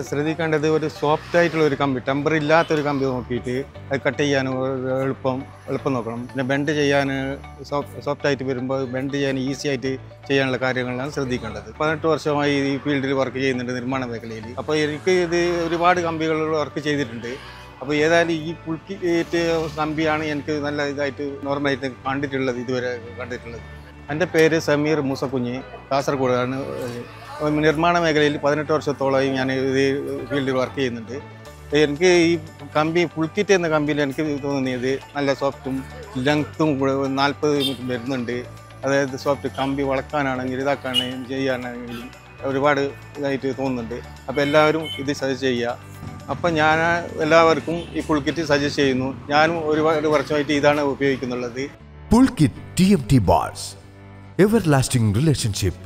ശ്രദ്ധിക്കേണ്ടത് ഒരു സോഫ്റ്റ് ആയിട്ടുള്ള ഒരു കമ്പി ടെമ്പർ ഇല്ലാത്ത ഒരു കമ്പി നോക്കിയിട്ട് അത് കട്ട് ചെയ്യാൻ ഒരു എളുപ്പം എളുപ്പം നോക്കണം പിന്നെ ബെൻഡ് ചെയ്യാൻ സോഫ്റ്റ് ആയിട്ട് വരുമ്പോൾ ബെൻഡ് ചെയ്യാൻ ഈസി ആയിട്ട് ചെയ്യാനുള്ള കാര്യങ്ങളാണ് ശ്രദ്ധിക്കേണ്ടത് പതിനെട്ട് വർഷമായി ഈ ഫീൽഡിൽ വർക്ക് ചെയ്യുന്നുണ്ട് നിർമ്മാണ മേഖലയിൽ അപ്പോൾ എനിക്ക് ഇത് ഒരുപാട് കമ്പികൾ വർക്ക് ചെയ്തിട്ടുണ്ട് അപ്പോൾ ഏതായാലും ഈ പുൾക്കിറ്റ് കമ്പിയാണ് എനിക്ക് നല്ല ഇതായിട്ട് നോർമലായിട്ട് കണ്ടിട്ടുള്ളത് ഇതുവരെ കണ്ടിട്ടുള്ളത് എൻ്റെ പേര് സമീർ മൂസക്കുഞ്ഞ് കാസർഗോഡാണ് ഏഹ് നിർമ്മാണ മേഖലയിൽ പതിനെട്ട് വർഷത്തോളമായി ഞാൻ ഇത് ഫീൽഡിൽ വർക്ക് ചെയ്യുന്നുണ്ട് എനിക്ക് ഈ കമ്പി പുൾക്കിറ്റ് എന്ന കമ്പിയിൽ എനിക്ക് തോന്നിയത് നല്ല സോഫ്റ്റും ലെങ്ത്തും നാൽപ്പത് മീറ്റർ വരുന്നുണ്ട് അതായത് സോഫ്റ്റ് കമ്പി വളക്കാനാണെങ്കിലും ഇതാക്കാണെങ്കിലും ചെയ്യാനാണെങ്കിലും ഒരുപാട് ഇതായിട്ട് തോന്നുന്നുണ്ട് അപ്പോൾ എല്ലാവരും ഇത് സജസ്റ്റ് ചെയ്യുക അപ്പം ഞാൻ എല്ലാവർക്കും ഈ പുൾക്കിറ്റ് സജസ്റ്റ് ചെയ്യുന്നു ഞാനും ഒരുപാട് വർഷമായിട്ട് ഇതാണ് ഉപയോഗിക്കുന്നുള്ളത് Pulkit TMT Bars. Everlasting relationship